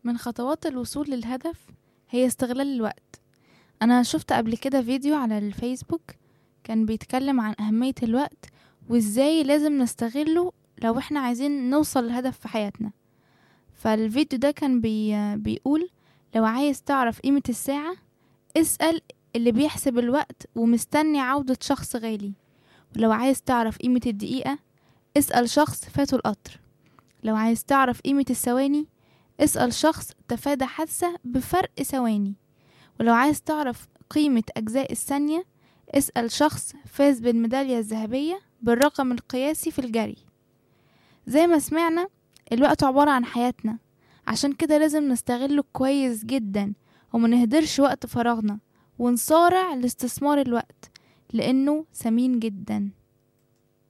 من خطوات الوصول للهدف هي استغلال الوقت انا شفت قبل كده فيديو على الفيسبوك كان بيتكلم عن اهمية الوقت وازاي لازم نستغله لو احنا عايزين نوصل لهدف في حياتنا فالفيديو ده كان بي بيقول لو عايز تعرف قيمة الساعة اسأل اللي بيحسب الوقت ومستني عودة شخص غالي ولو عايز تعرف قيمة الدقيقة اسأل شخص فاته القطر لو عايز تعرف قيمة الثواني اسأل شخص تفادى حادثة بفرق ثواني ولو عايز تعرف قيمة أجزاء الثانية اسأل شخص فاز بالميدالية الذهبية بالرقم القياسي في الجري زي ما سمعنا الوقت عبارة عن حياتنا عشان كده لازم نستغله كويس جدا وما نهدرش وقت فراغنا ونصارع لاستثمار الوقت لأنه ثمين جدا